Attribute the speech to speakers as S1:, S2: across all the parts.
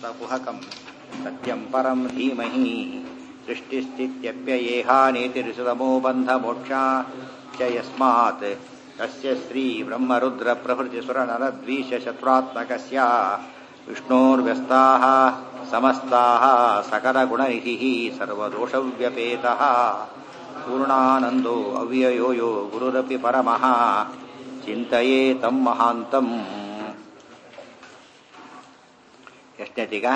S1: समस्तकुहकम् सत्यम् परम् धीमहि सृष्टिस्थित्यप्ययेहानेतिरिसुतमो बन्धमोक्षा च यस्मात् तस्य श्रीब्रह्मरुद्रप्रभृतिसुरनरद्वीषशत्रुरात्मकस्य विष्णोर्व्यस्ताः समस्ताः सकलगुणैः सर्वदोषव्यपेतः पूर्णानन्दो अव्ययो यो गुरुरपि परमः ಚಿಂತೆಯೇ ತಮ್ಮ ಮಹಾಂತಂ ಎಷ್ಟನೇತೀಗ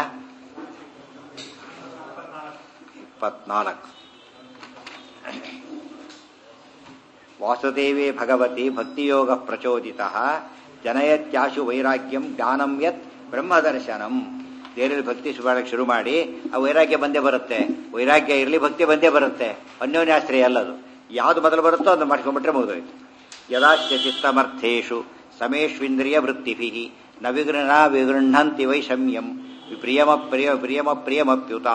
S1: ಇಪ್ಪತ್ನಾಲ್ಕು ವಾಸುದೇವೇ ಭಗವತಿ ಭಕ್ತಿಯೋಗ ಪ್ರಚೋದಿತ ಜನಯತ್ಯಾಶು ವೈರಾಗ್ಯಂ ಜ್ಞಾನಂ ಯತ್ ಬ್ರಹ್ಮದರ್ಶನಂ ದೇವರಲ್ಲಿ ಭಕ್ತಿ ಮಾಡಕ್ಕೆ ಶುರು ಮಾಡಿ ಆ ವೈರಾಗ್ಯ ಬಂದೇ ಬರುತ್ತೆ ವೈರಾಗ್ಯ ಇರಲಿ ಭಕ್ತಿ ಬಂದೇ ಬರುತ್ತೆ ಅನ್ಯೋನ್ಯಾಶ್ರಯ ಅಲ್ಲದು ಯಾವುದು ಮೊದಲು ಬರುತ್ತೋ ಅದನ್ನು ಮಾಡ್ಕೊಂಡ್ಬಿಟ್ರೆ ಮುಗಿದೋಯ್ತು ಯದಾಶ್ಚ ಚಿತ್ತಮರ್ಥೇಶು ಸಮೇಶ್ವಿಂದ್ರಿಯ ವೃತ್ತಿಭಿ ನ ವಿಗೃಣ ವಿಗೃಹಂತಿ ವೈಷಮ್ಯಂ ಪ್ರಿಯಮ ಪ್ರಿಯ ಪ್ರಿಯಮ ಪ್ರಿಯಮಪ್ಯುತ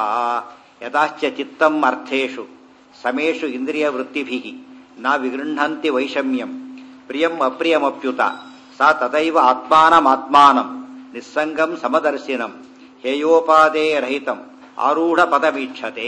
S1: ಯದಾಶ್ಚ ಚಿತ್ತಂ ಅರ್ಥೇಶು ಸಮೇಶು ಇಂದ್ರಿಯ ವೃತ್ತಿಭಿ ನ ವಿಗೃಹಂತಿ ವೈಷಮ್ಯಂ ಪ್ರಿಯಂ ಅಪ್ರಿಯಮಪ್ಯುತ ಸಾ ತದೈವ ಆತ್ಮಾನಮಾತ್ಮಾನಂ ನಿಸ್ಸಂಗಂ ಸಮದರ್ಶಿನಂ ಹೇಯೋಪಾದೇ ರಹಿತಂ ಆರೂಢ ಪದವೀಕ್ಷತೆ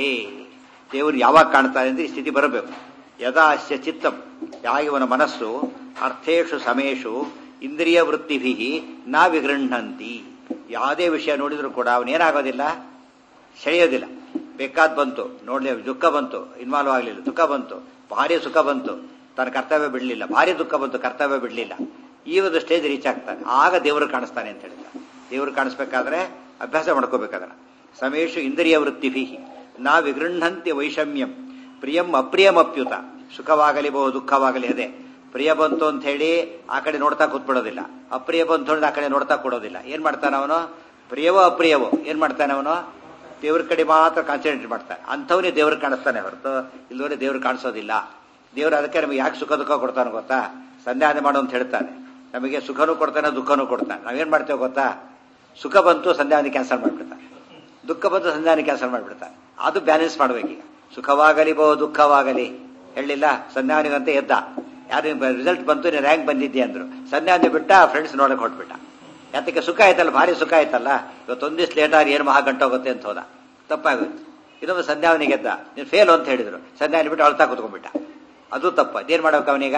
S1: ದೇವರು ಯಾವಾಗ ಕಾಣ್ತಾರೆ ಅಂದ್ರೆ ಈ ಸ್ಥಿತಿ ಬರಬೇಕು ಯದಾ ಅಸ್ಯ ಚಿತ್ತಂ ಯಾವ ಇವನ ಮನಸ್ಸು ಅರ್ಥೇಶು ಸಮೇಶು ಇಂದ್ರಿಯ ವೃತ್ತಿಭಿ ನಾ ವಿಗೃಹಂತಿ ಯಾವುದೇ ವಿಷಯ ನೋಡಿದ್ರು ಕೂಡ ಅವನೇನಾಗೋದಿಲ್ಲ ಸೆಳೆಯೋದಿಲ್ಲ ಬೇಕಾದ್ ಬಂತು ನೋಡ್ಲಿ ದುಃಖ ಬಂತು ಇನ್ವಾಲ್ವ್ ಆಗಲಿಲ್ಲ ದುಃಖ ಬಂತು ಭಾರಿ ಸುಖ ಬಂತು ತನ್ನ ಕರ್ತವ್ಯ ಬಿಡಲಿಲ್ಲ ಭಾರಿ ದುಃಖ ಬಂತು ಕರ್ತವ್ಯ ಬಿಡಲಿಲ್ಲ ಈ ಒಂದು ಸ್ಟೇಜ್ ರೀಚ್ ಆಗ್ತಾನೆ ಆಗ ದೇವರು ಕಾಣಿಸ್ತಾನೆ ಅಂತ ಹೇಳಿದ ದೇವರು ಕಾಣಿಸ್ಬೇಕಾದ್ರೆ ಅಭ್ಯಾಸ ಮಾಡ್ಕೋಬೇಕಾದ್ರೆ ಸಮೇಶು ಇಂದ್ರಿಯ ವೃತ್ತಿಭಿ ನಾ ವಿಗೃಹಂತಿ ವೈಷಮ್ಯಂ ಪ್ರಿಯಂ ಅಪ್ರಿಯಮಪ್ಯುತ ಸುಖವಾಗಲಿ ಬಹು ದುಃಖವಾಗಲಿ ಅದೇ ಪ್ರಿಯ ಬಂತು ಅಂತ ಹೇಳಿ ಆ ಕಡೆ ನೋಡ್ತಾ ಕೂತ್ಬಿಡೋದಿಲ್ಲ ಅಪ್ರಿಯ ಬಂತು ಹೇಳಿದ್ರೆ ಆ ಕಡೆ ನೋಡ್ತಾ ಕೊಡೋದಿಲ್ಲ ಏನ್ ಮಾಡ್ತಾನೆ ಅವನು ಪ್ರಿಯವೋ ಅಪ್ರಿಯವೋ ಏನ್ ಮಾಡ್ತಾನೆ ಅವನು ದೇವ್ರ ಕಡೆ ಮಾತ್ರ ಕಾನ್ಸಂಟ್ರೇಟ್ ಮಾಡ್ತಾನೆ ಅಂಥವನೇ ದೇವ್ರಿಗೆ ಕಾಣಿಸ್ತಾನೆ ಹೊರತು ಇಲ್ಲವರೆ ದೇವ್ರು ಕಾಣಿಸೋದಿಲ್ಲ ದೇವ್ರು ಅದಕ್ಕೆ ನಮಗೆ ಯಾಕೆ ಸುಖ ದುಃಖ ಕೊಡ್ತಾನೆ ಗೊತ್ತಾ ಸಂಧ್ಯಾನೆ ಮಾಡು ಅಂತ ಹೇಳ್ತಾನೆ ನಮಗೆ ಸುಖನೂ ಕೊಡ್ತಾನೆ ದುಃಖನೂ ಕೊಡ್ತಾನೆ ನಾವೇನ್ ಮಾಡ್ತೇವೆ ಗೊತ್ತಾ ಸುಖ ಬಂತು ಸಂಧ್ಯಾವನೆ ಕ್ಯಾನ್ಸಲ್ ಮಾಡ್ಬಿಡ್ತಾನೆ ದುಃಖ ಬಂತು ಸಂಧ್ಯಾವನೆ ಕ್ಯಾನ್ಸಲ್ ಮಾಡ್ಬಿಡ್ತಾನೆ ಅದು ಬ್ಯಾಲೆನ್ಸ್ ಮಾಡ್ಬೇಕೀಗ ಸುಖವಾಗಲಿ ಬಹು ದುಃಖವಾಗಲಿ ಹೇಳಿಲ್ಲ ಸಂಧ್ಯಾವನಿಗಂತ ಎದ್ದ ಯಾರು ರಿಸಲ್ಟ್ ಬಂತು ನೀನು ರ್ಯಾಂಕ್ ಬಂದಿದ್ದೆ ಅಂದ್ರು ಸಂಧ್ಯಾವನೆ ಬಿಟ್ಟ ಫ್ರೆಂಡ್ಸ್ ನೋಡಕ್ ಹೊಟ್ಬಿಟ್ಟ ಯಾತಕ್ಕೆ ಸುಖ ಆಯ್ತಲ್ಲ ಭಾರಿ ಸುಖ ಆಯ್ತಲ್ಲ ಇವತ್ತೊಂದ್ ದಿವ್ಸ ಲೇಟ್ ಆಗಿ ಏನು ಮಹಾ ಗಂಟೋಗುತ್ತೆ ಅಂತ ಹೋದ ತಪ್ಪಾಗೋಯ್ತು ಇನ್ನೊಬ್ಬ ಸಂಧ್ಯಾವನಿಗೆ ಎದ್ದ ನೀನು ಫೇಲ್ ಅಂತ ಹೇಳಿದ್ರು ಸಂಧ್ಯಾವನಿ ಬಿಟ್ಟು ಅಳ್ತಾ ಕುತ್ಕೊಂಡ್ಬಿಟ್ಟ ಅದು ತಪ್ಪ ಅದೇನ್ ಮಾಡ್ಬೇಕು ಅವನೀಗ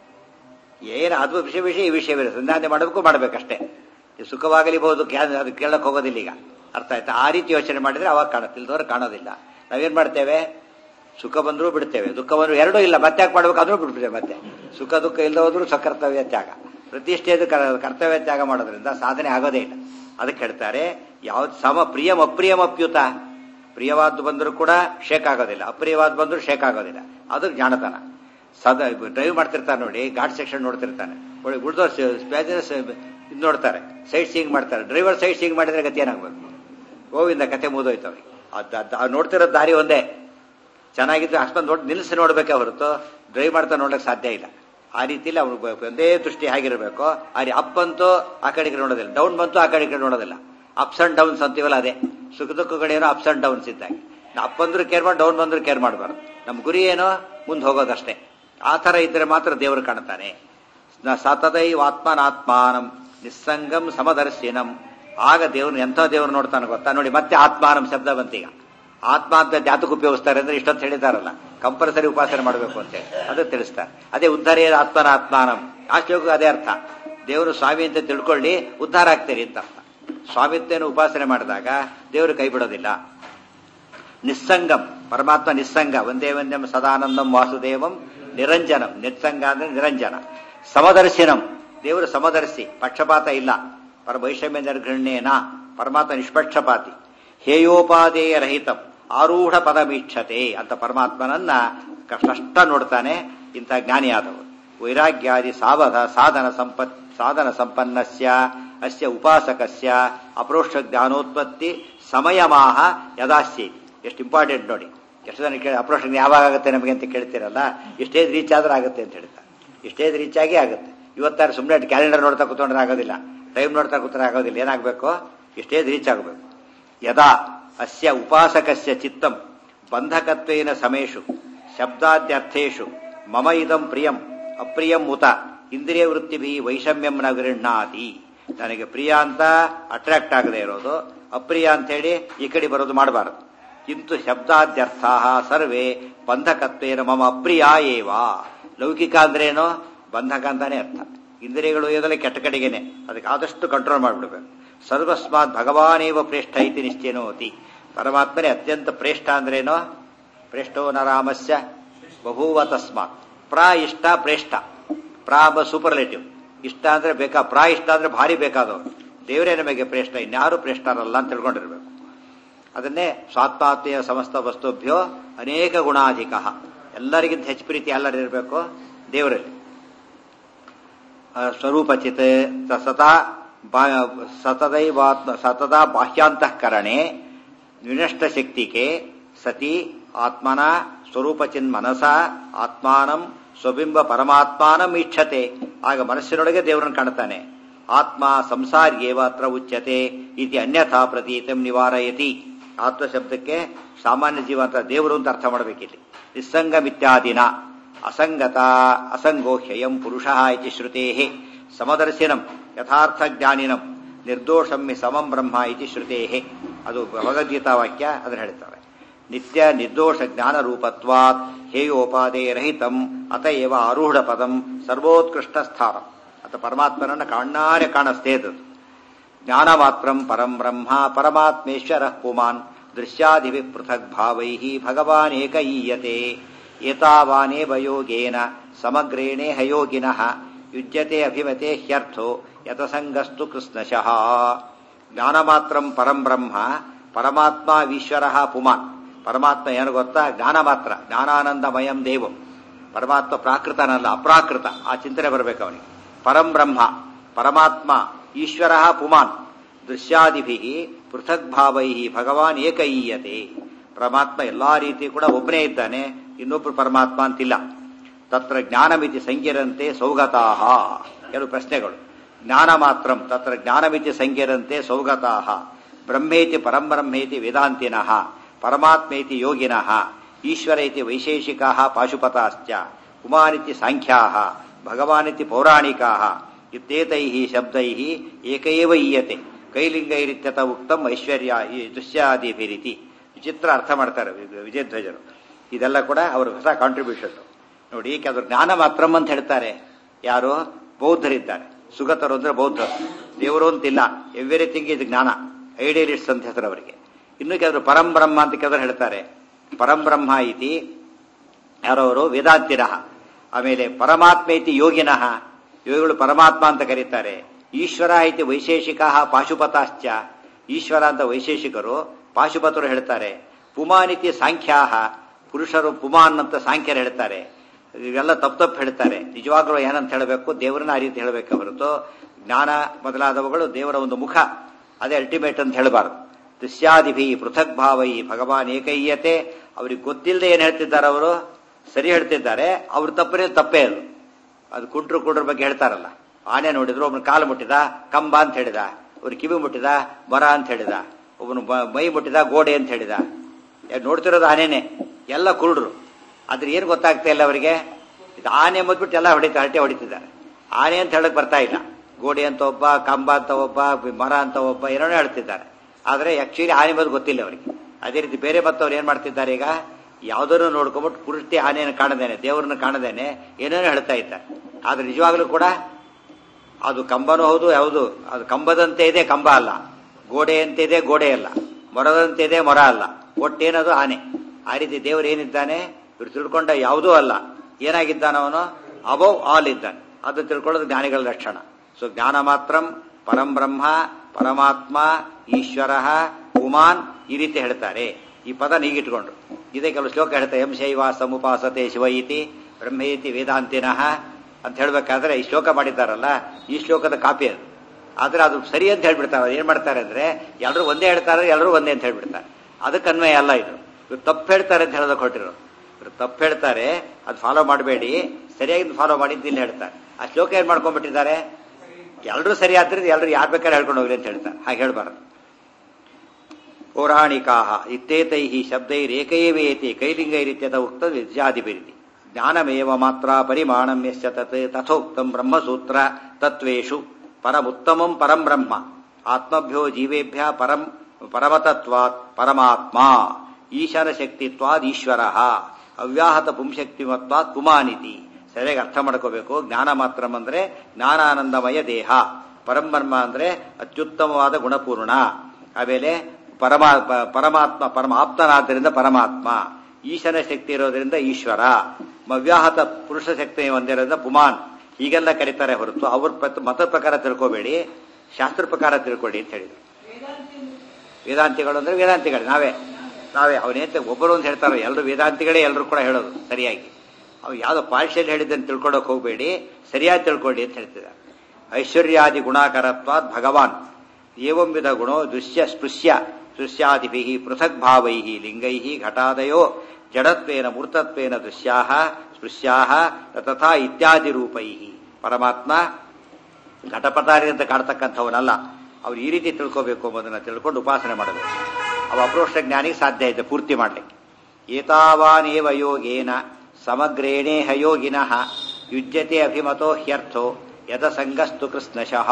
S1: ಏನು ಅದು ವಿಷಯ ವಿಷಯ ಈ ವಿಷಯವಿಲ್ಲ ಸಂಧ್ಯಾವನೆ ಮಾಡಬೇಕು ಮಾಡ್ಬೇಕಷ್ಟೇ ಈ ಸುಖವಾಗಲಿ ಬಹುದು ಅದು ಕೇಳಕ್ ಹೋಗೋದಿಲ್ಲ ಈಗ ಅರ್ಥ ಆಯ್ತಾ ಆ ರೀತಿ ಯೋಚನೆ ಮಾಡಿದ್ರೆ ಅವಾಗ ಕಾಣುತ್ತೆ ಇಲ್ದವ್ರು ಕಾಣೋದಿಲ್ಲ ನಾವೇನ್ ಮಾಡ್ತೇವೆ ಸುಖ ಬಂದರೂ ಬಿಡ್ತೇವೆ ದುಃಖ ಬಂದ್ರು ಎರಡೂ ಇಲ್ಲ ಮತ್ತೆ ಯಾಕೆ ಮಾಡ್ಬೇಕು ಅದನ್ನು ಬಿಡ್ಬಿಡ್ತೇವೆ ಮತ್ತೆ ಸುಖ ದುಃಖ ಇಲ್ಲದ ಹೋದ್ರು ಸ್ವಕರ್ತವ್ಯ ತ್ಯಾಗ ಪ್ರತಿಷ್ಠೆಯದು ಕರ್ತವ್ಯ ತ್ಯಾಗ ಮಾಡೋದ್ರಿಂದ ಸಾಧನೆ ಆಗೋದೇ ಇಲ್ಲ ಅದಕ್ಕೆ ಹೇಳ್ತಾರೆ ಯಾವ್ದು ಸಮ ಪ್ರಿಯಂ ಅಪ್ರಿಯಮಪ್ಯುತ ಪ್ರಿಯವಾದ್ದು ಬಂದರೂ ಕೂಡ ಶೇಕ್ ಆಗೋದಿಲ್ಲ ಅಪ್ರಿಯವಾದ ಬಂದರೂ ಶೇಕ್ ಆಗೋದಿಲ್ಲ ಅದು ಜ್ಞಾನತನ ಸದಾ ಡ್ರೈವ್ ಮಾಡ್ತಿರ್ತಾನೆ ನೋಡಿ ಘಾಟ್ ಸೆಕ್ಷನ್ ನೋಡ್ತಿರ್ತಾನೆ ಒಳ್ಳೆ ಉಳಿದೋರ್ ಪ್ಯಾಸೆಂಜರ್ಸ್ ಇದು ನೋಡ್ತಾರೆ ಸೈಡ್ ಸೀಯಿಂಗ್ ಮಾಡ್ತಾರೆ ಡ್ರೈವರ್ ಸೈಡ್ ಸೀಯಿಂಗ್ ಮಾಡಿದ್ರೆ ಗತಿ ಏನಾಗಬೇಕು ಗೋವಿಂದ ಕತೆ ಮುಗಿದೋಯ್ತು ಅವ್ರಿಗೆ ಅದು ನೋಡ್ತಿರೋ ದಾರಿ ಒಂದೇ ಚೆನ್ನಾಗಿದ್ರೆ ಅಷ್ಟೊಂದು ನೋಡಿ ನಿಲ್ಲಿಸಿ ನೋಡ್ಬೇಕೆ ಹೊರತು ಡ್ರೈವ್ ಮಾಡ್ತಾ ನೋಡ್ಲಿಕ್ಕೆ ಸಾಧ್ಯ ಇಲ್ಲ ಆ ರೀತಿಯಲ್ಲಿ ಅವ್ರು ಒಂದೇ ದೃಷ್ಟಿ ಆಗಿರಬೇಕು ಆ ಅಪ್ ಬಂತು ಆ ಕಡೆಗೆ ನೋಡೋದಿಲ್ಲ ಡೌನ್ ಬಂತು ಆ ಕಡೆಗೆ ನೋಡೋದಿಲ್ಲ ಅಪ್ಸ್ ಅಂಡ್ ಡೌನ್ಸ್ ಅಂತೀವಲ್ಲ ಅದೇ ಸುಖ ದುಃಖಗಳೇನೋ ಅಪ್ಸ್ ಅಂಡ್ ಡೌನ್ಸ್ ಇದ್ದಾಗೆ ಅಪ್ ಬಂದ್ರು ಕೇರ್ ಮಾಡಿ ಡೌನ್ ಬಂದ್ರು ಕೇರ್ ಮಾಡಬಾರ್ದು ನಮ್ಮ ಗುರಿ ಏನೋ ಮುಂದೆ ಹೋಗೋದಷ್ಟೇ ಆ ತರ ಇದ್ರೆ ಮಾತ್ರ ದೇವರು ಕಾಣ್ತಾನೆ ಸತದೈವ ಆತ್ಮನಾತ್ಮಾನಂ ನಿಸ್ಸಂಗಂ ಸಮದರ್ಶಿನಂ ಆಗ ದೇವ್ರು ಎಂಥ ದೇವ್ರು ನೋಡ್ತಾನೆ ಗೊತ್ತಾ ನೋಡಿ ಮತ್ತೆ ಆತ್ಮಾನಂ ಶಬ್ದ ಬಂತೀಗ ಆತ್ಮ ಅಂತ ಜಾತಕ ಉಪಯೋಗಿಸ್ತಾರೆ ಅಂದ್ರೆ ಇಷ್ಟೊತ್ತು ಹೇಳಿದಾರಲ್ಲ ಕಂಪಲ್ಸರಿ ಉಪಾಸನೆ ಮಾಡಬೇಕು ಅಂತ ಅದು ತಿಳಿಸ್ತಾರೆ ಅದೇ ಉದ್ಧಾರ ಆತ್ಮನ ಆತ್ಮಾನಂ ಆ ಶ್ಲೋಕ ಅದೇ ಅರ್ಥ ದೇವರು ಸ್ವಾಮಿ ಅಂತ ತಿಳ್ಕೊಳ್ಳಿ ಉದ್ಧಾರ ಆಗ್ತೀರಿ ಅಂತ ಅರ್ಥ ಸ್ವಾಮಿತ್ವನ ಉಪಾಸನೆ ಮಾಡಿದಾಗ ದೇವರು ಕೈ ಬಿಡೋದಿಲ್ಲ ನಿಸ್ಸಂಗಂ ಪರಮಾತ್ಮ ನಿಸ್ಸಂಗ ಒಂದೇ ಒಂದೇ ಸದಾನಂದಂ ವಾಸುದೇವಂ ನಿರಂಜನಂ ನಿಸ್ಸಂಗ ಅಂದ್ರೆ ನಿರಂಜನ ಸಮದರ್ಶಿನಂ ದೇವರು ಸಮದರ್ಶಿ ಪಕ್ಷಪಾತ ಇಲ್ಲ ಪರ ವೈಷಮ್ಯ ನಿರ್ಗಣ್ಯೇನ ಪರಮಾತ್ಮ ನಿಷ್ಪಕ್ಷಪಾತಿ ಹೇಯೋಪಾದೇಯ ರಹಿತಂ ಆರೂಢ ಪದಮೀಕ್ಷತೆ ಅಂತ ಪರಮಾತ್ಮನನ್ನ ಕಷ್ಟ ನೋಡ್ತಾನೆ ಇಂಥ ಜ್ಞಾನಿಯಾದವರು ವೈರಾಗ್ಯಾದಿ ಸಾವಧ ಸಾಧನ ಸಂಪತ್ ಸಾಧನ ಸಂಪನ್ನಸ್ಯ ಅಸ್ಯ ಉಪಾಸಕಸ್ಯ ಅಪರೋಕ್ಷ ಜ್ಞಾನೋತ್ಪತ್ತಿ ಸಮಯಮಾಹ ಯದಾಸ್ಯೇತಿ ಎಷ್ಟು ಇಂಪಾರ್ಟೆಂಟ್ ನೋಡಿ ಎಷ್ಟು ಜನ ಕೇಳಿ ಅಪ್ರೋಕ್ಷ ಯಾವಾಗ ಆಗುತ್ತೆ ನಮಗೆ ಅಂತ ಕೇಳ್ತೀರಲ್ಲ ಇಷ್ಟೇದ್ ರೀಚ್ ಆದ್ರೆ ಆಗುತ್ತೆ ಅಂತ ಹೇಳ್ತಾರೆ ಇಷ್ಟೇದ್ ರೀಚ್ ಆಗಿ ಆಗುತ್ತೆ ಇವತ್ತಾರು ಸುಮ್ಮನೆ ಕ್ಯಾಲೆಂಡರ್ ನೋಡ್ತಾ ಕೂತ್ಕೊಂಡ್ರೆ ಆಗೋದಿಲ್ಲ ಟೈಮ್ ನೋಡ್ತಾ ಕೂತ್ರೆ ಆಗೋದಿಲ್ಲ ಏನಾಗಬೇಕು ಇಷ್ಟೇದ್ ರೀಚ್ ಆಗಬೇಕು ಯದಾ ಅಸ್ಯ ಉಪಾಸಕಸ್ಯ ಚಿತ್ತಂ ಬಂಧಕತ್ವೇನ ಸಮೇಶು ಶಬ್ದಾದ್ಯರ್ಥೇಶು ಮಮ ಇದಂ ಪ್ರಿಯಂ ಅಪ್ರಿಯಂ ಉತ ಇಂದ್ರಿಯ ವೃತ್ತಿಭಿ ವೈಷಮ್ಯಂ ನ ಗೃಹ್ಣಾತಿ ನನಗೆ ಪ್ರಿಯ ಅಂತ ಅಟ್ರಾಕ್ಟ್ ಆಗದೆ ಇರೋದು ಅಪ್ರಿಯ ಅಂತೇಳಿ ಈ ಕಡೆ ಬರೋದು ಮಾಡಬಾರದು ಕಿಂತು ಶಬ್ದಾದ್ಯರ್ಥ ಸರ್ವೇ ಬಂಧಕತ್ವೇನ ಮಮ ಅಪ್ರಿಯ ಏವ ಲೌಕಿಕ ಅಂದ್ರೇನು ಬಂಧಕ ಅಂತಾನೆ ಅರ್ಥ ಇಂದ್ರಿಯಗಳು ಒಯ್ಯೋದಲ್ಲ ಕೆಟ್ಟ ಕಡೆಗೇನೆ ಅದಕ್ಕೆ ಆದಷ್ಟು ಕಂಟ್ರೋಲ್ ಮಾಡಿಬಿಡ್ಬೇಕು ಸರ್ವಸ್ಮಾತ್ ಭಗವಾನೇವ ಪ್ರೇಷ್ಠ ಐತಿ ನಿಶ್ಚಯನೋತಿ ಪರಮಾತ್ಮನೇ ಅತ್ಯಂತ ಪ್ರೇಷ್ಠ ಅಂದ್ರೇನು ಪ್ರೇಷ್ಠೋ ನ ರಾಮಸ್ಯ ಬಭೂವ ತಸ್ಮಾತ್ ಪ್ರಾ ಇಷ್ಟ ಪ್ರೇಷ್ಠ ಪ್ರಾಬ ಸೂಪರ್ಲೇಟಿವ್ ಇಷ್ಟ ಅಂದ್ರೆ ಬೇಕಾ ಪ್ರಾ ಇಷ್ಟ ಅಂದ್ರೆ ಭಾರಿ ಬೇಕಾದವರು ದೇವರೇ ನಮಗೆ ಪ್ರೇಷ್ಠ ಇನ್ಯಾರು ಪ್ರೇಷ್ಠರಲ್ಲ ಅಂತ ತಿಳ್ಕೊಂಡಿರ್ಬೇಕು ಅದನ್ನೇ ಸ್ವಾತ್ಮಾತ್ಮೆಯ ಸಮಸ್ತ ವಸ್ತುಭ್ಯೋ ಅನೇಕ ಗುಣಾಧಿಕ ಎಲ್ಲರಿಗಿಂತ ಹೆಚ್ಚು ಪ್ರೀತಿ ಎಲ್ಲರಿರಬೇಕು ದೇವರಲ್ಲಿ ಸ್ವರೂಪಚಿತ್ ಸತತ ಸತದೈವಾತ್ಮ ಸತತ ಬಾಹ್ಯಾಂತಃಕರಣೆ ವಿನಷ್ಟ ಶಕ್ತಿಗೆ ಸತಿ ಆತ್ಮನ ಸ್ವರೂಪಚಿನ್ ಮನಸ ಆತ್ಮಾನಂ ಸ್ವಬಿಂಬ ಪರಮಾತ್ಮಾನಂ ಇಚ್ಛತೆ ಆಗ ಮನಸ್ಸಿನೊಳಗೆ ದೇವರನ್ನು ಕಾಣ್ತಾನೆ ಆತ್ಮ ಸಂಸಾರ್ಯೇವ ಅತ್ರ ಉಚ್ಯತೆ ಇತಿ ಅನ್ಯಥಾ ಪ್ರತೀತಂ ನಿವಾರಯತಿ ಆತ್ಮ ಶಬ್ದಕ್ಕೆ ಸಾಮಾನ್ಯ ಜೀವ ಅಂತ ದೇವರು ಅಂತ ಅರ್ಥ ಮಾಡಬೇಕಿಲ್ಲಿ ನಿಸ್ಸಂಗಮಿತ್ಯಾದಿನ ಅಸಂಗತ ಅಸಂಗೋಹ್ಯಯಂ ಪುರುಷ ಇತಿ ಶ್ರುತೇ ಸಮದರ್ಶಿನಂ ಯಥಾರ್ಥ ಜ್ಞಾನಿನಂ ನಿರ್ದೋಷಂ ಹಿ ಸಮಂ ಬ್ರಹ್ಮ ಇತಿ ಶ್ರುತೇ ಅದು ಭಗವದ್ಗೀತಾ ವಾಕ್ಯ ಅದನ್ನು ಹೇಳ್ತಾರೆ ನಿತ್ಯ ನಿರ್ದೋಷ ಜ್ಞಾನ ರೂಪತ್ವಾತ್ ಹೇಯೋಪಾದೇ ರಹಿತಂ ಅತಏವ ಆರೂಢ ಪದಂ ಸರ್ವೋತ್ಕೃಷ್ಟ ಸ್ಥಾನ ಅತ ಪರಮಾತ್ಮನನ್ನು ಕಣ್ಣಾರೆ ಕಾಣಿಸ್ತೇ ಅದು ಜ್ಞಾನ ಮಾತ್ರಂ ಪರಂ ಬ್ರಹ್ಮ ಪರಮಾತ್ಮೇಶ್ವರ ಪುಮಾನ್ ದೃಶ್ಯಾದಿಭಿ ಪೃಥಕ್ ಭಾವೈ ಭಗವಾನ್ ಏಕ ಈಯತೆ ಏತಾವಾನೇವ ಯೋಗೇನ ಸಮಗ್ರೇಣೇ ಹಯೋಗಿನಃ ಯುಜ್ಯತೆ ಅಭಿಮತೆ ಹ್ಯರ್ಥೋ ಯತಸಂಗಸ್ತು ಕೃಷ್ಣಶಃ ಜ್ಞಾನ ಮಾತ್ರಂ ಪರಂ ಬ್ರಹ್ಮ ಪರಮಾತ್ಮ ಈಶ್ವರ ಪುಮಾನ್ ಪರಮಾತ್ಮ ಏನು ಗೊತ್ತಾ ಜ್ಞಾನ ಮಾತ್ರ ಜ್ಞಾನಾನಂದಮಯಂ ದೇವಂ ಪರಮಾತ್ಮ ಪ್ರಾಕೃತನಲ್ಲ ಅಪ್ರಾಕೃತ ಆ ಚಿಂತನೆ ಬರಬೇಕು ಅವನಿಗೆ ಪರಂ ಬ್ರಹ್ಮ ಪರಮಾತ್ಮ ಈಶ್ವರ ಪುಮಾನ್ ದೃಶ್ಯಾದಿಭಿ ಪೃಥಕ್ ಭಾವೈ ಭಗವಾನ್ ಏಕೈಯತೆ ಪರಮಾತ್ಮ ಎಲ್ಲಾ ರೀತಿ ಕೂಡ ಒಬ್ಬನೇ ಇದ್ದಾನೆ ಇನ್ನೊಬ್ರು ಪರಮಾತ್ಮ ಅಂತಿಲ್ಲ ತತ್ರ ಜ್ಞಾನಮಿತಿ ಸಂಖ್ಯರಂತೆ ಸೌಗತಾಹ ಕೆಲವು ಪ್ರಶ್ನೆಗಳು ಜ್ಞಾನ ಮಾತ್ರಂ ತತ್ರ ಜ್ಞಾನಮಿತಿ ಸಂಖ್ಯರಂತೆ ಸೌಗತಾಹ ಬ್ರಹ್ಮೇತಿ ಪರಂಬ್ರಹ್ಮೇತಿ ವೇದಾಂತಿನಃ ಪರಮಾತ್ಮೇತಿ ಯೋಗಿನಃ ಈಶ್ವರ ಇತಿ ವೈಶೇಷಿಕಾ ಪಾಶುಪತಾಶ್ಚ ಕುಮಾರಿತಿ ಸಾಂಖ್ಯಾ ಭಗವಾನಿತಿ ಪೌರಾಣಿಕಾ ಇತ್ಯೇತೈ ಶಬ್ದೈ ಏಕೈವ ಈಯತೆ ಕೈಲಿಂಗೈರಿತ್ಯತ ಉಕ್ತಂ ಐಶ್ವರ್ಯ ಈ ದೃಶ್ಯಾದಿಭಿರಿತಿ ವಿಚಿತ್ರ ಅರ್ಥ ಮಾಡ್ತಾರೆ ವಿಜಯಧ್ವಜರು ಇದೆಲ್ಲ ಕೂಡ ಅವ್ರ ಹೊಸ ಕಾಂಟ್ರಿಬ್ಯೂಷನ್ ನೋಡಿ ಕೆಲವರು ಜ್ಞಾನ ಮಾತ್ರಂ ಅಂತ ಹೇಳ್ತಾರೆ ಯಾರು ಬೌದ್ಧರಿದ್ದಾರೆ ಸುಗತರು ಅಂದ್ರೆ ಬೌದ್ಧರು ದೇವರು ಅಂತಿಲ್ಲ ಎವ್ರಿಥಿಂಗ್ ಇದು ಜ್ಞಾನ ಐಡಿಯಲಿಸ್ಟ್ ಅಂತ ಹೆಸರು ಅವರಿಗೆ ಇನ್ನು ಕೆಲವರು ಪರಂಬ್ರಹ್ಮ ಅಂತ ಕೆಲವರು ಹೇಳ್ತಾರೆ ಪರಂಬ್ರಹ್ಮ ಇತಿ ಯಾರವರು ವೇದಾಂತಿನಃ ಆಮೇಲೆ ಪರಮಾತ್ಮ ಇತಿ ಯೋಗಿನಃ ಯೋಗಿಗಳು ಪರಮಾತ್ಮ ಅಂತ ಕರೀತಾರೆ ಈಶ್ವರ ಇತಿ ವೈಶೇಷಿಕ ಪಾಶುಪತಾಶ್ಚ ಈಶ್ವರ ಅಂತ ವೈಶೇಷಿಕರು ಪಾಶುಪತರು ಹೇಳ್ತಾರೆ ಪುಮಾನಿತಿ ಸಾಂಖ್ಯಾಹ ಪುರುಷರು ಪುಮಾನ್ ಅಂತ ಸಾಂಖ್ಯರು ಹೇಳ್ತಾರೆ ಇವೆಲ್ಲ ತಪ್ಪು ತಪ್ಪು ಹೇಳ್ತಾರೆ ನಿಜವಾಗ್ಲೂ ಏನಂತ ಹೇಳಬೇಕು ದೇವರನ್ನ ಆ ರೀತಿ ಹೇಳಬೇಕು ಹೊರತು ಜ್ಞಾನ ಮೊದಲಾದವುಗಳು ದೇವರ ಒಂದು ಮುಖ ಅದೇ ಅಲ್ಟಿಮೇಟ್ ಅಂತ ಹೇಳಬಾರದು ದೃಶ್ಯಾದಿಭಿ ಪೃಥಕ್ ಭಾವೈ ಭಗವಾನ್ ಏಕೈಯತೆ ಅವ್ರಿಗೆ ಗೊತ್ತಿಲ್ಲದೆ ಏನ್ ಹೇಳ್ತಿದ್ದಾರೆ ಅವರು ಸರಿ ಹೇಳ್ತಿದ್ದಾರೆ ಅವ್ರ ತಪ್ಪನೇ ತಪ್ಪೇ ಅದು ಅದು ಕುಂಟ್ರು ಕುಂಡ್ರ ಬಗ್ಗೆ ಹೇಳ್ತಾರಲ್ಲ ಆನೆ ನೋಡಿದ್ರು ಒಬ್ಬನ ಕಾಲು ಮುಟ್ಟಿದ ಕಂಬ ಅಂತ ಹೇಳಿದ ಅವ್ರ ಕಿವಿ ಮುಟ್ಟಿದ ಮರ ಅಂತ ಹೇಳಿದ ಒಬ್ಬನು ಮೈ ಮುಟ್ಟಿದ ಗೋಡೆ ಅಂತ ಹೇಳಿದ ನೋಡ್ತಿರೋದು ಆನೆನೆ ಎಲ್ಲ ಕುರುಡ್ರು ಆದ್ರೆ ಏನು ಗೊತ್ತಾಗ್ತಾ ಇಲ್ಲ ಅವರಿಗೆ ಇದು ಆನೆ ಅಂದ್ಬಿಟ್ಟು ಎಲ್ಲ ಹೊಡಿತಾ ಹರಟೆ ಹೊಡಿತಿದ್ದಾರೆ ಆನೆ ಅಂತ ಹೇಳಕ್ ಬರ್ತಾ ಇಲ್ಲ ಗೋಡೆ ಅಂತ ಒಬ್ಬ ಕಂಬ ಅಂತ ಒಬ್ಬ ಮರ ಅಂತ ಒಬ್ಬ ಏನೇನೋ ಹೇಳ್ತಿದ್ದಾರೆ ಆದ್ರೆ ಆಕ್ಚುಲಿ ಆನೆ ಬಗ್ಗೆ ಗೊತ್ತಿಲ್ಲ ಅವರಿಗೆ ಅದೇ ರೀತಿ ಬೇರೆ ಮತ್ತವ್ರು ಏನ್ ಮಾಡ್ತಿದ್ದಾರೆ ಈಗ ಯಾವ್ದನ್ನು ನೋಡ್ಕೊಂಬಿಟ್ಟು ಪೂರ್ತಿ ಆನೆಯನ್ನು ಕಾಣದೇನೆ ದೇವರನ್ನು ಕಾಣದೇನೆ ಏನೇನೋ ಹೇಳ್ತಾ ಇದ್ದಾರೆ ಆದ್ರೆ ನಿಜವಾಗ್ಲೂ ಕೂಡ ಅದು ಕಂಬನೂ ಹೌದು ಯಾವುದು ಅದು ಕಂಬದಂತೆ ಇದೆ ಕಂಬ ಅಲ್ಲ ಗೋಡೆ ಅಂತ ಇದೆ ಗೋಡೆ ಅಲ್ಲ ಮರದಂತೆ ಇದೆ ಮರ ಅಲ್ಲ ಒಟ್ಟೇನದು ಆನೆ ಆ ರೀತಿ ದೇವರು ಏನಿದ್ದಾನೆ ಇವ್ರು ತಿಳ್ಕೊಂಡ ಯಾವುದೂ ಅಲ್ಲ ಏನಾಗಿದ್ದಾನವನು ಅಬೌವ್ ಆಲ್ ಇದ್ದಾನೆ ಅದು ತಿಳ್ಕೊಳ್ಳೋದು ಜ್ಞಾನಿಗಳ ಲಕ್ಷಣ ಸೊ ಜ್ಞಾನ ಮಾತ್ರಂ ಪರಂ ಬ್ರಹ್ಮ ಪರಮಾತ್ಮ ಈಶ್ವರ ಉಮಾನ್ ಈ ರೀತಿ ಹೇಳ್ತಾರೆ ಈ ಪದ ನೀಗಿಟ್ಕೊಂಡ್ರು ಇದೇ ಕೆಲವು ಶ್ಲೋಕ ಹೇಳ್ತಾರೆ ಎಂ ಶೈವ ಸಮುಪಾಸತೆ ಶಿವ ಇತಿ ಬ್ರಹ್ಮೇತಿ ವೇದಾಂತಿನಃ ಅಂತ ಹೇಳ್ಬೇಕಾದ್ರೆ ಈ ಶ್ಲೋಕ ಮಾಡಿದ್ದಾರಲ್ಲ ಈ ಶ್ಲೋಕದ ಕಾಪಿ ಅದು ಆದ್ರೆ ಅದು ಸರಿ ಅಂತ ಹೇಳ್ಬಿಡ್ತಾರೆ ಏನ್ ಮಾಡ್ತಾರೆ ಅಂದ್ರೆ ಎಲ್ಲರೂ ಒಂದೇ ಹೇಳ್ತಾರೆ ಎಲ್ಲರೂ ಒಂದೇ ಅಂತ ಹೇಳ್ಬಿಡ್ತಾರೆ ಅದಕ್ಕೆ ಅನ್ವಯ ಅಲ್ಲ ಇದು ಇವ್ರು ತಪ್ಪು ಹೇಳ್ತಾರೆ ಅಂತ ಹೇಳೋದಕ್ಕೆ ಹೊಟ್ಟಿರೋ ಇವ್ರು ತಪ್ಪು ಹೇಳ್ತಾರೆ ಅದು ಫಾಲೋ ಮಾಡಬೇಡಿ ಸರಿಯಾಗಿ ಫಾಲೋ ಮಾಡಿ ಇಲ್ಲಿ ಹೇಳ್ತಾರೆ ಆ ಶ್ಲೋಕ ಏನ್ ಮಾಡ್ಕೊಂಡ್ಬಿಟ್ಟಿದ್ದಾರೆ ಎಲ್ಲರೂ ಸರಿ ಆದ್ರೆ ಎಲ್ಲರೂ ಯಾರು ಬೇಕಾದ್ರೆ ಹೇಳ್ಕೊಂಡು ಹೋಗ್ರಿ ಅಂತ ಹೇಳ್ತಾರೆ ಹಾಗೆ ಹೇಳ್ಬಾರ್ದು ಪೌರಾಣಿಕಾ ಇತ್ತೇತೈ ಶಬ್ದೈರೇಕೈವೇತಿ ಕೈಲಿಂಗೈರಿತ್ಯದ ಉಕ್ತ ವಿದ್ಯಾದಿಭಿರಿತಿ ಜ್ಞಾನಮೇವ ಮಾತ್ರ ಪರಿಮಾಣಂ ಯಶ್ಚ ತತ್ ತಥೋಕ್ತಂ ಬ್ರಹ್ಮಸೂತ್ರ ತತ್ವೇಷು ಪರಮುತ್ತಮಂ ಪರಂ ಬ್ರಹ್ಮ ಆತ್ಮಭ್ಯೋ ಜೀವೇಭ್ಯ ಪರಂ ಪರಮತತ್ವಾತ್ ಪರಮಾತ್ಮ ಈಶಾನ ಶಕ್ತಿತ್ವಾದ್ ಈಶ್ವರ ಅವ್ಯಾಹತ ಪುಂಶಕ್ತಿಮತ್ವಾತ್ ಪುಮಾನಿತಿ ಸರಿಯಾಗಿ ಅರ್ಥ ಮಾಡ್ಕೋಬೇಕು ಜ್ಞಾನ ಮಾತ್ರ ಅಂದ್ರೆ ಜ್ಞಾನಾನಂದಮಯ ದೇಹ ಪರಂಬ್ರಹ್ಮ ಅಂದ್ರೆ ಅತ್ಯುತ್ತಮವಾದ ಗುಣಪೂರ್ಣ ಆಮೇಲೆ ಪರಮಾ ಪ- ಪರಮಾತ್ಮ ಪರಮ ಆಪ್ತನಾದ್ದರಿಂದ ಪರಮಾತ್ಮ ಈಶನ ಶಕ್ತಿ ಇರೋದ್ರಿಂದ ಈಶ್ವರ ಅವ್ಯಾಹತ ಪುರುಷ ಶಕ್ತಿ ಹೊಂದಿರೋದ್ರಿಂದ ಪುಮಾನ್ ಹೀಗೆಲ್ಲ ಕರೀತಾರೆ ಹೊರತು ಅವ್ರ ಪ್ರತ- ಮತ ಪ್ರಕಾರ ತಿಳ್ಕೋಬೇಡಿ ಶಾಸ್ತ್ರ ಪ್ರಕಾರ ತಿಳ್ಕೊಳ್ಳಿ ಅಂತ ಹೇಳಿದ್ರು ವೇದಾಂತಿಗಳು ಅಂದ್ರೆ ವೇದಾಂತಿಗಳು ನಾವೇ ನಾವೇ ಅವನೇಂತ ಒಬ್ಬರು ಅಂತ ಹೇಳ್ತಾರೆ ಎಲ್ಲರೂ ವೇದಾಂತಿಗಳೇ ಎಲ್ಲರೂ ಕೂಡ ಹೇಳೋದು ಸರಿಯಾಗಿ ಅವು ಯಾವ್ದೋ ಪಾರ್ಷಿಯಲ್ ಹೇಳಿದ್ದನ್ನು ತಿಳ್ಕೊಳಕ್ ಹೋಗಬೇಡಿ ಸರಿಯಾಗಿ ತಿಳ್ಕೊಳ್ಳಿ ಅಂತ ಹೇಳ್ತಿದ್ದಾರೆ ಐಶ್ವರ್ಯಾದಿ ಗುಣಾಕರತ್ವಾದ್ ಭಗವಾನ್ ಏವಂ ವಿಧ ಗುಣೋ ದೃಶ್ಯ ಸ್ಪೃಶ್ಯ ದೃಶ್ಯಾದಿಭಿ ಪೃಥಕ್ ಭಾವೈ ಲಿಂಗೈ ಘಟಾದಯೋ ಜಡತ್ವೇನ ಮೂರ್ತತ್ವೇನ ದೃಶ್ಯಾ ಸ್ಪೃಶ್ಯಾ ತಥಾ ಇತ್ಯಾದಿ ರೂಪೈ ಪರಮಾತ್ಮ ಘಟಪಟಾರಿ ಅಂತ ಕಾಡ್ತಕ್ಕಂಥವನಲ್ಲ ಅವ್ರು ಈ ರೀತಿ ತಿಳ್ಕೋಬೇಕು ಎಂಬುದನ್ನು ತಿಳ್ಕೊಂಡು ಉಪಾಸನೆ ಮಾಡಬೇಕು ಅವ ಅಪ್ರೋಷ್ಟ ಜ್ಞಾನಿಗೆ ಸಾಧ್ಯ ಇದೆ ಪೂರ್ತಿ ಮಾಡಲಿಕ್ಕೆ ಏತಾವಾನೇವ ಯೋಗೇನ ಸಮಗ್ರೇಣೇಹ ಯೋಗಿನಃ ಯುಜ್ಯತೆ ಅಭಿಮತೋ ಹ್ಯರ್ಥೋ ಯದ ಸಂಗಸ್ತು ಕೃಷ್ಣಶಃ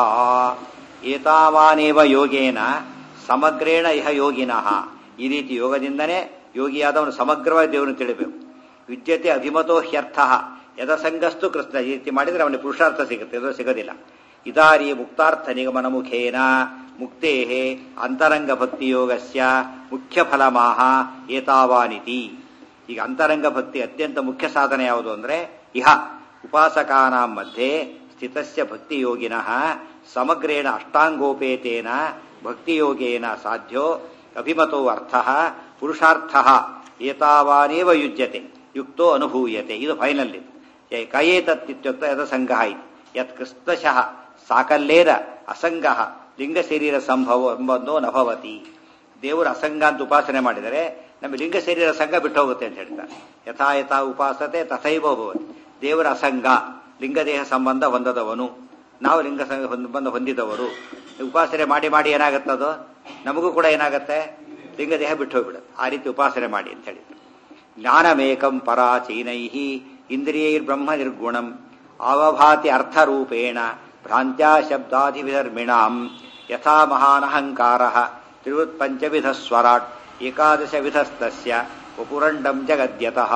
S1: ಏತಾವಾನೇವ ಯೋಗೇನ ಸಮಗ್ರೇಣ ಇಹ ಯೋಗಿನಃ ಈ ರೀತಿ ಯೋಗದಿಂದನೇ ಯೋಗಿಯಾದವನು ಸಮಗ್ರವಾಗಿ ದೇವರನ್ನು ತಿಳಿಬೇಕು ವಿದ್ಯತೆ ಅಭಿಮತೋ ಹ್ಯರ್ಥ ಯದ ಸಂಗಸ್ತು ಕೃಷ್ಣ ಈ ರೀತಿ ಮಾಡಿದ್ರೆ ಅವನಿಗೆ ಪುರುಷಾರ್ಥ ಸಿಗುತ್ತೆ ಇದು ಸಿಗೋದಿಲ್ಲ ಇದಾರಿ ಮುಕ್ತಾರ್ಥ ನಿಗಮನ ಮುಖೇನ ಮುಕ್ತೇ ಅಂತರಂಗ ಭಕ್ತಿ ಯೋಗಸ್ಯ ಮುಖ್ಯ ಫಲಮಾಹ ಏತಾವಾನಿತಿ ಈಗ ಅಂತರಂಗ ಭಕ್ತಿ ಅತ್ಯಂತ ಮುಖ್ಯ ಸಾಧನೆ ಯಾವುದು ಅಂದ್ರೆ ಇಹ ಉಪಾಸಕಾನಾಂ ಮಧ್ಯೆ ಸ್ಥಿತಸ್ಯ ಭಕ್ತಿಯೋಗಿನಃ ಸಮಗ್ರೇಣ ಅಷ್ಟಾಂಗೋಪೇತೇನ ಭಕ್ತಿಯೋಗೇನ ಸಾಧ್ಯ ಅಭಿಮತೋ ಅರ್ಥ ಪುರುಷಾರ್ಥ ಏತಾವಾನೇವ ಯುಜ್ಯತೆ ಯುಕ್ತೋ ಅನುಭೂಯತೆ ಇದು ಫೈನಲ್ ಇದು ಕಯೇತತ್ಯುಕ್ತ ಯದ ಸಂಘ ಇತಿ ಯತ್ ಕೃಷ್ಣಶಃ ಸಾಕಲ್ಲೇರ ಅಸಂಗ ಲಿಂಗ ಶರೀರ ಸಂಭವ ಎಂಬುದೋ ನಭವತಿ ದೇವರ ಅಸಂಗ ಅಂತ ಉಪಾಸನೆ ಮಾಡಿದರೆ ನಮ್ಮ ಲಿಂಗ ಶರೀರ ಸಂಘ ಬಿಟ್ಟು ಹೋಗುತ್ತೆ ಅಂತ ಹೇಳ್ತಾರೆ ಯಥಾ ಯಥಾ ಉಪಾಸತೆ ತಥೈವ ಭವತಿ ದೇವರ ಅಸಂಗ ಲಿಂಗದೇಹ ಸಂಬಂಧ ಹೊಂದದವನು ನಾವು ಲಿಂಗ ಸಂಘ ಸಂಬಂಧ ಹೊಂದಿದವರು ಉಪಾಸನೆ ಮಾಡಿ ಮಾಡಿ ಏನಾಗುತ್ತದು ನಮಗೂ ಕೂಡ ಏನಾಗುತ್ತೆ ಲಿಂಗದೇಹ ಬಿಟ್ಟು ಹೋಗ್ಬಿಡುತ್ತೆ ಆ ರೀತಿ ಉಪಾಸನೆ ಮಾಡಿ ಅಂತ ಹೇಳಿದ್ರು ಜ್ಞಾನಮೇಕಂ ಪರಾಚೀನೈ ಇಂದ್ರಿಯೈರ್ಬ್ರಹ್ಮ ನಿರ್ಗುಣಂ ಅವಭಾತಿ ಅರ್ಥರೂಪೇಣ ಭ್ರಾಂತ್ಯಾ ಶಬ್ದಾಧಿವಿಧರ್ಮಿಣಾಂ ಯಥಾ ಮಹಾನಹಂಕಾರ ತ್ರಿವೃತ್ಪಂಚವಿಧ ಸ್ವರಾಟ್ ಏಕಾದಶ ವಿಧಸ್ತಸ್ಯ ವಪುರಂಡಂ ಜಗದ್ಯತಃ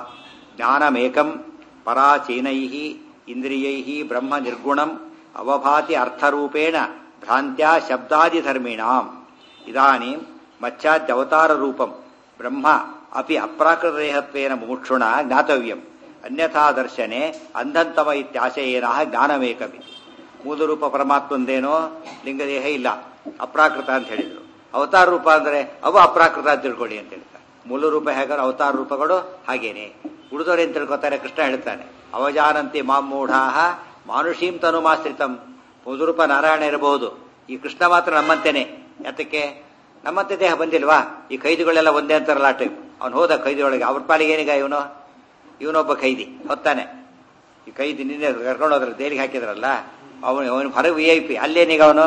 S1: ಜ್ಞಾನಮೇಕಂ ಪರಾಚೀನೈ ಇಂದ್ರಿಯೈ ಬ್ರಹ್ಮ ನಿರ್ಗುಣಂ ಅವಭಾತಿ ಅರ್ಥರೂಪೇಣ ಭ್ರಾಂತ್ಯಾ ಶಬ್ದಾದಿಧರ್ಮಿಣಾಂ ಇದಾನೀಂ ಮಚ್ಚಾದ್ಯವತಾರ ರೂಪಂ ಬ್ರಹ್ಮ ಅಪಿ ಅಪ್ರಾಕೃತದೇಹತ್ವೇನ ಮುಮುಕ್ಷುಣ ಜ್ಞಾತವ್ಯಂ ಅನ್ಯಥಾ ದರ್ಶನೆ ಅಂಧಂತಮ ಇತ್ಯಾಶಯೇನ ಜ್ಞಾನಮೇಕಮಿ ಮೂಲ ರೂಪ ಪರಮಾತ್ಮಂದೇನೋ ಲಿಂಗದೇಹ ಇಲ್ಲ ಅಪ್ರಾಕೃತ ಅಂತ ಹೇಳಿದ್ರು ಅವತಾರ ರೂಪ ಅಂದ್ರೆ ಅವು ಅಪ್ರಾಕೃತ ಅಂತ ತಿಳ್ಕೊಳ್ಳಿ ಅಂತ ಹೇಳ್ತಾರೆ ಮೂಲ ರೂಪ ಹೇಗಾರ ಅವತಾರ ರೂಪಗಳು ಹಾಗೇನೆ ಉಳಿದವರು ಏನ್ ತಿಳ್ಕೊತಾರೆ ಕೃಷ್ಣ ಹೇಳ್ತಾನೆ ಅವಜಾನಂತಿ ಮಾಮೂಢಾಹ ಮಾನುಷೀಂ ತನುಮಾಶ್ರಿತಂ ಮೂಲ ರೂಪ ನಾರಾಯಣ ಇರಬಹುದು ಈ ಕೃಷ್ಣ ಮಾತ್ರ ನಮ್ಮಂತೆನೆ ಯಾತಕ್ಕೆ ನಮ್ಮಂತೆ ದೇಹ ಬಂದಿಲ್ವಾ ಈ ಖೈದಿಗಳೆಲ್ಲ ಒಂದೇ ಅಂತಾರಲ್ಲ ಟೈಮ್ ಅವ್ನು ಹೋದ ಖೈದಿಯೊಳಗೆ ಅವ್ರ ಪಾಲಿಗೆ ಏನೀಗ ಇವನು ಇವನೊಬ್ಬ ಖೈದಿ ಹೊತ್ತಾನೆ ಈ ಖೈದಿ ನಿನ್ನೆ ಕರ್ಕೊಂಡು ಹೋದ್ರೆ ದೇಲಿಗೆ ಹಾಕಿದ್ರಲ್ಲ ಅವನು ಅವನು ಹೊರಗೆ ವಿ ಐ ಪಿ ಅಲ್ಲೇನೀಗ ಅವನು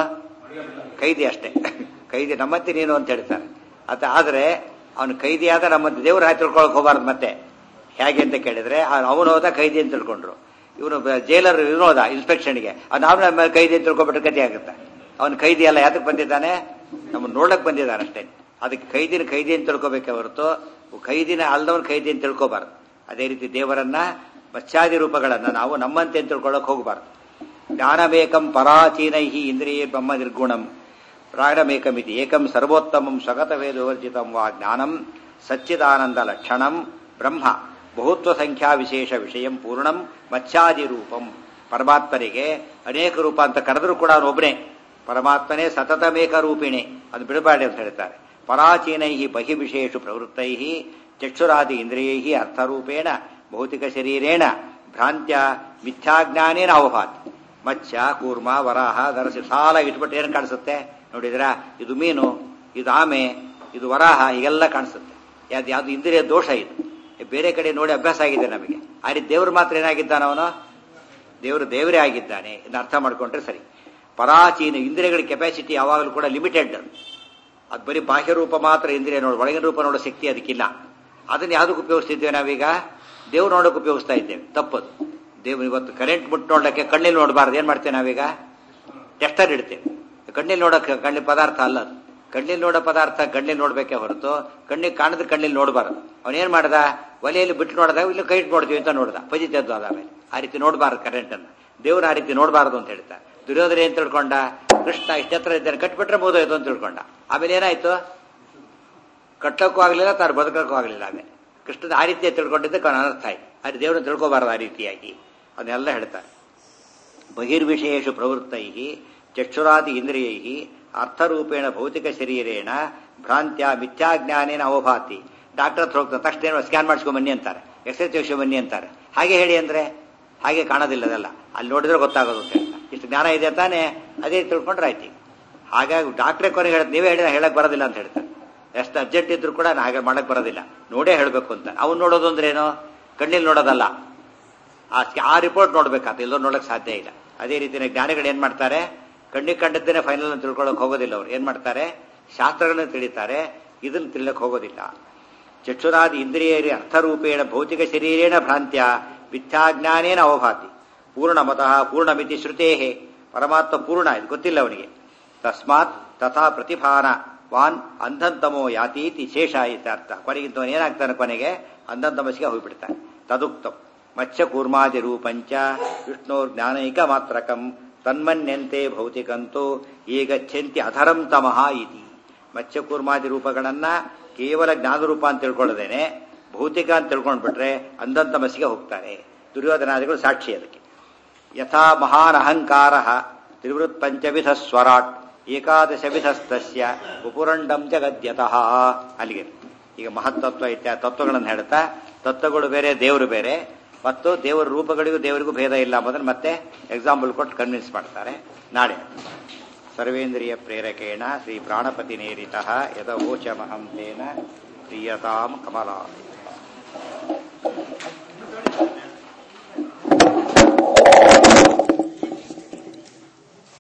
S1: ಖೈದಿ ಅಷ್ಟೇ ಖೈದಿ ನಮ್ಮಂತೆ ನೀನು ಅಂತ ಹೇಳ್ತಾರೆ ಅದ ಆದ್ರೆ ಅವನು ಖೈದಿ ಆದ ನಮ್ಮಂತೆ ದೇವ್ರ ಹಾಕಿ ತಿಳ್ಕೊಳಕ್ ಹೋಗಬಾರ್ದು ಮತ್ತೆ ಹೇಗೆ ಅಂತ ಕೇಳಿದ್ರೆ ಅವನು ಹೋದ ಖೈದಿ ಅಂತ ತಿಳ್ಕೊಂಡ್ರು ಇವನು ಜೈಲರ್ ಇವನು ಹೋದ ಇನ್ಸ್ಪೆಕ್ಷನ್ಗೆ ನಾವು ನಮ್ಮ ಖೈದಿ ಅಂತ ತಿಳ್ಕೊಬಿಟ್ರೆ ಗತಿ ಆಗುತ್ತೆ ಅವನು ಖೈದಿ ಅಲ್ಲ ಯಾತಕ್ಕೆ ಬಂದಿದ್ದಾನೆ ನಮ್ಮನ್ನು ನೋಡಕ್ ಬಂದಿದ್ದಾನೆ ಅಷ್ಟೇ ಅದಕ್ಕೆ ಖೈದಿನ ಖೈದಿ ಅಂತ ತಿಳ್ಕೊಬೇಕೆ ಹೊರತು ಖೈದಿನ ಅಲ್ದವನ್ ಖೈದಿ ಅಂತ ತಿಳ್ಕೊಬಾರ್ದು ಅದೇ ರೀತಿ ದೇವರನ್ನ ಮತ್ಸ್ಯಾದಿ ರೂಪಗಳನ್ನ ನಾವು ನಮ್ಮಂತೆ ಅಂತ ತಿಳ್ಕೊಳ್ಳಕ್ ಹೋಗಬಾರ್ದು ಜ್ಞಾನಮೇಕಂ ಪರಾಚೀನೈ ಇಂದ್ರಿಯೇ ಬ್ರಹ್ಮ ನಿರ್ಗುಣಂ ಪ್ರಾಣಮೇಕಮಿತಿ ಏಕಂ ಸರ್ವೋತ್ತಮಂ ಸ್ವಗತ ವೇದವರ್ಜಿತಂ ವಾ ಜ್ಞಾನಂ ಸಚ್ಚಿದಾನಂದ ಲಕ್ಷಣಂ ಬ್ರಹ್ಮ ಬಹುತ್ವ ಸಂಖ್ಯಾ ವಿಶೇಷ ವಿಷಯಂ ಪೂರ್ಣಂ ಮತ್ಸ್ಯಾದಿ ರೂಪಂ ಪರಮಾತ್ಮನಿಗೆ ಅನೇಕ ರೂಪ ಅಂತ ಕರೆದರೂ ಕೂಡ ಅವನೊಬ್ಬನೇ ಪರಮಾತ್ಮನೇ ಸತತಮೇಕ ರೂಪಿಣೆ ಅದು ಬಿಡಬೇಡಿ ಅಂತ ಹೇಳ್ತಾರೆ ಪರಾಚೀನೈ ಬಹಿವಿಶೇಷು ಪ್ರವೃತ್ತೈ ಚಕ್ಷುರಾದಿ ಇಂದ್ರಿಯೈ ಅರ್ಥರೂಪೇಣ ಭೌತಿಕ ಶರೀರೇಣ ಭ್ರಾಂತ್ಯ ಮಿಥ್ಯಾಜ್ಞಾನೇನ ಅವಭಾತ್ ಮತ್ಸ್ಯ ಕೂರ್ಮ ವರಾಹ ದರಸಿ ಸಾಲ ಇಟ್ಬಿಟ್ಟು ಏನು ಕಾಣಿಸುತ್ತೆ ನೋಡಿದ್ರ ಇದು ಮೀನು ಇದು ಆಮೆ ಇದು ವರಾಹ ಹೀಗೆಲ್ಲ ಕಾಣಿಸುತ್ತೆ ಯಾವ್ದು ಯಾವ್ದು ಇಂದ್ರಿಯ ದೋಷ ಇದು ಬೇರೆ ಕಡೆ ನೋಡಿ ಅಭ್ಯಾಸ ಆಗಿದೆ ನಮಗೆ ಆ ರೀತಿ ದೇವರು ಮಾತ್ರ ಏನಾಗಿದ್ದಾನ ಅವನು ದೇವರು ದೇವರೇ ಆಗಿದ್ದಾನೆ ಇದನ್ನ ಅರ್ಥ ಮಾಡ್ಕೊಂಡ್ರೆ ಸರಿ ಪರಾಚೀನ ಇಂದ್ರಿಯಗಳ ಕೆಪಾಸಿಟಿ ಯಾವಾಗಲೂ ಕೂಡ ಲಿಮಿಟೆಡ್ ಅದು ಬರೀ ಬಾಹ್ಯ ರೂಪ ಮಾತ್ರ ಇಂದ್ರಿಯ ನೋಡು ಒಳಗಿನ ರೂಪ ನೋಡೋ ಶಕ್ತಿ ಅದಕ್ಕಿಲ್ಲ ಅದನ್ನ ಯಾವ್ದಕ್ಕೆ ಉಪಯೋಗಿಸ್ತಿದ್ದೇವೆ ನಾವೀಗ ದೇವ್ರು ನೋಡೋಕೆ ಉಪಯೋಗಿಸ್ತಾ ಇದ್ದೇವೆ ತಪ್ಪದು ದೇವ್ರು ಇವತ್ತು ಕರೆಂಟ್ ಮುಟ್ಟು ನೋಡಕ್ಕೆ ಕಣ್ಣಲ್ಲಿ ನೋಡಬಾರ್ದು ಏನ್ ಮಾಡ್ತೇವೆ ನಾವೀಗ ಟೆಸ್ಟರ್ ಇಡ್ತೇವೆ ಕಣ್ಣಲ್ಲಿ ನೋಡಕ್ಕೆ ಕಣ್ಣಿನ ಪದಾರ್ಥ ಅಲ್ಲ ಅದು ಕಣ್ಣಿಲ್ ನೋಡೋ ಪದಾರ್ಥ ಕಣ್ಣಿಲ್ ನೋಡ್ಬೇಕೇ ಹೊರತು ಕಣ್ಣಿಗೆ ಕಾಣದ ಕಣ್ಣಿಲ್ ನೋಡಬಾರದು ಅವನೇನ್ ಮಾಡ್ದ ಒಲೆಯಲ್ಲಿ ಬಿಟ್ಟು ನೋಡಿದಾಗ ಇಲ್ಲಿ ಕೈ ಇಟ್ಟು ನೋಡ್ತೀವಿ ಅಂತ ನೋಡ್ದ ಪಜಿತದ್ದು ಅದಾಮೇಲೆ ಆ ರೀತಿ ನೋಡಬಾರದು ಕರೆಂಟ್ ಅನ್ನ ದೇವ್ರ ಆ ರೀತಿ ನೋಡಬಾರದು ಅಂತ ಹೇಳ್ತಾರೆ ದುರ್ಯೋಧನ ಏನ್ ತಿಳ್ಕೊಂಡ ಕೃಷ್ಣ ಇಷ್ಟತ್ರ ಇದ್ದಾನೆ ಕಟ್ಬಿಟ್ರೆ ಮುಗಿದೋಯ್ತು ಅಂತ ತಿಳ್ಕೊಂಡ ಆಮೇಲೆ ಏನಾಯ್ತು ಕಟ್ಟಕ್ಕೂ ಆಗಲಿಲ್ಲ ತಾನು ಬದುಕಕ್ಕೂ ಆಗಲಿಲ್ಲ ಆಮೇಲೆ ಕೃಷ್ಣದ ಆ ರೀತಿಯ ತಿಳ್ಕೊಂಡಿದ್ದಕ್ಕೆ ಅವನ ಅನರ್ಥ ಆಯ್ತು ಅದು ದೇವ್ರನ್ನ ತಿಳ್ಕೋಬಾರದು ಆ ರೀತಿಯಾಗಿ ಅದನ್ನೆಲ್ಲ ಹೇಳ್ತಾರೆ ಬಹಿರ್ವಿಷಯೇಷು ಪ್ರವೃತ್ತೈ ಚಕ್ಷುರಾದಿ ಇಂದ್ರಿಯೈ ಅರ್ಥರೂಪೇಣ ಭೌತಿಕ ಶರೀರೇಣ ಭ್ರಾಂತ್ಯ ಮಿಥ್ಯಾಜ್ಞಾನೇನ ಅವಭಾತಿ ಡಾಕ್ಟರ್ ಹತ್ರ ಹೋಗ್ತಾರೆ ತಕ್ಷಣ ಸ್ಕ್ಯಾನ್ ಮಾಡಿಸ್ಕೊಂಡ್ ಬನ್ನಿ ಅಂತಾರೆ ಎಕ್ಸ್ರೇ ತೆಗೆಸ್ಕೊಂಡ್ ಬನ್ನಿ ಅಂತಾರೆ ಹಾಗೆ ಹೇಳಿ ಅಂದ್ರೆ ಹಾಗೆ ಕಾಣೋದಿಲ್ಲ ಅದೆಲ್ಲ ಅಲ್ಲಿ ನೋಡಿದ್ರೆ ಗೊತ್ತಾಗೋದು ಅಂತ ಹೇಳ್ತಾರೆ ಇಷ್ಟು ಜ್ಞಾನ ಇದೆ ತಾನೇ ಅದೇ ತಿಳ್ಕೊಂಡ್ರೆ ಆಯ್ತು ಹಾಗಾಗಿ ಡಾಕ್ಟ್ರೇ ಕೊನೆಗೆ ಹೇಳ ನೀವೇ ಹೇಳಿದ ಹೇಳಕ್ ಬರೋದಿಲ್ಲ ಅಂತ ಹೇಳ್ತಾರೆ ಎಷ್ಟು ಅರ್ಜೆಂಟ್ ಇದ್ರು ಕೂಡ ನಾನು ಹಾಗೆ ಮಾಡಕ್ ಬರೋದಿಲ್ಲ ನೋಡೇ ಹೇಳಬೇಕು ಅಂತ ಅವ್ನು ನೋಡೋದು ಅಂದ್ರೆ ಏನು ಕಣ್ಣಿಲ್ ನೋಡೋದಲ್ಲ ಆ ಆ ರಿಪೋರ್ಟ್ ನೋಡ್ಬೇಕಾತ ಎಲ್ಲೋ ನೋಡಕ್ ಸಾಧ್ಯ ಇಲ್ಲ ಅದೇ ರೀತಿಯ ಜ್ಞಾನಿಗಳು ಏನ್ ಮಾಡ್ತಾರೆ ಕಣ್ಣಿಗೆ ಕಂಡದ್ದೇನೆ ಫೈನಲ್ ಅಂತ ತಿಳ್ಕೊಳಕ್ ಹೋಗೋದಿಲ್ಲ ಅವ್ರು ಏನ್ ಮಾಡ್ತಾರೆ ಶಾಸ್ತ್ರಗಳನ್ನ ತಿಳಿತಾರೆ ಇದನ್ನ ತಿಳಿಲಕ್ ಹೋಗೋದಿಲ್ಲ ಚಕ್ಷುರಾದಿ ಇಂದ್ರಿಯರಿ ಅರ್ಥರೂಪೇಣ ಭೌತಿಕ ಶರೀರೇಣ ಭ್ರಾಂತ್ಯ ಮಿಥ್ಯಾಜ್ಞಾನೇನ ಅವಭಾತಿ ಪೂರ್ಣಮತಃ ಪೂರ್ಣಮಿತಿ ಶ್ರುತೇಹೇ ಪರಮಾತ್ಮ ಪೂರ್ಣ ಇದು ಗೊತ್ತಿಲ್ಲ ಅವನಿಗೆ ತಸ್ಮಾತ್ ತಥಾ ಪ್ರತಿಭಾನ ವಾನ್ ಅಂಧಂತಮೋ ಯಾತೀತಿ ಶೇಷ ಇತ್ಯರ್ಥ ಕೊನೆಗಿಂತವನು ಏನಾಗ್ತಾನೆ ಕೊನೆಗೆ ಅಂಧಂತಮಸಿಗೆ ಹೋಗ್ಬಿಡ್ತಾನೆ ತದುಕ್ತಂ ಮತ್ಸ್ಯ ಕೂರ್ಮಾದಿ ರೂಪಂಚ ವಿಷ್ಣೋರ್ ಜ್ಞಾನೈಕ ಮಾತ್ರಕಂ ತನ್ಮನ್ಯಂತೆ ಭೌತಿಕಂತೂ ಈಗ ಚೆಂತಿ ಅಧರಂ ತಮಃ ಇತಿ ಮತ್ಸ್ಯ ಕೂರ್ಮಾದಿ ರೂಪಗಳನ್ನ ಕೇವಲ ಜ್ಞಾನರೂಪ ಅಂತ ತಿಳ್ಕೊಳ್ಳದೇನೆ ಭೌತಿಕ ಅಂತ ತಿಳ್ಕೊಂಡ್ಬಿಟ್ರೆ ಅಂಧಂತಮಸಿಗೆ ಹೋಗ್ತಾರೆ ದುರ್ಯೋಧನಾದಿಗಳು ಸಾಕ್ಷಿ ಅದಕ್ಕೆ ಯಥಾ ಮಹಾನ್ ಅಹಂಕಾರ ತ್ರಿವೃತ್ ಪಂಚವಿಧ ಸ್ವರಾಟ್ ಏಕಾದಶವಿಧಸ್ತಸ್ಯ ಉಪುರಂಡಂ ಜಗದ್ಯತಃ ಅಲ್ಲಿಗೆ ಈಗ ಮಹತ್ತತ್ವ ಇತ್ಯಾದಿ ತತ್ವಗಳನ್ನು ಹೇಳ್ತಾ ತತ್ವಗಳು ಬೇರೆ ದೇವರು ಬೇರೆ ಮತ್ತು ದೇವರ ರೂಪಗಳಿಗೂ ದೇವರಿಗೂ ಭೇದ ಇಲ್ಲ ಎಂಬುದನ್ನು ಮತ್ತೆ ಎಕ್ಸಾಂಪಲ್ ಕೊಟ್ಟು ಕನ್ವಿನ್ಸ್ ಮಾಡ್ತಾರೆ ನಾಳೆ ಸರ್ವೇಂದ್ರಿಯ ಪ್ರೇರಕೇಣ ಶ್ರೀ ಪ್ರಾಣಪತಿ ನೇರಿತ ಯದವೋಚಮಹಂ ತೇನ ಪ್ರಿಯತಾಂ ಕಮಲಾ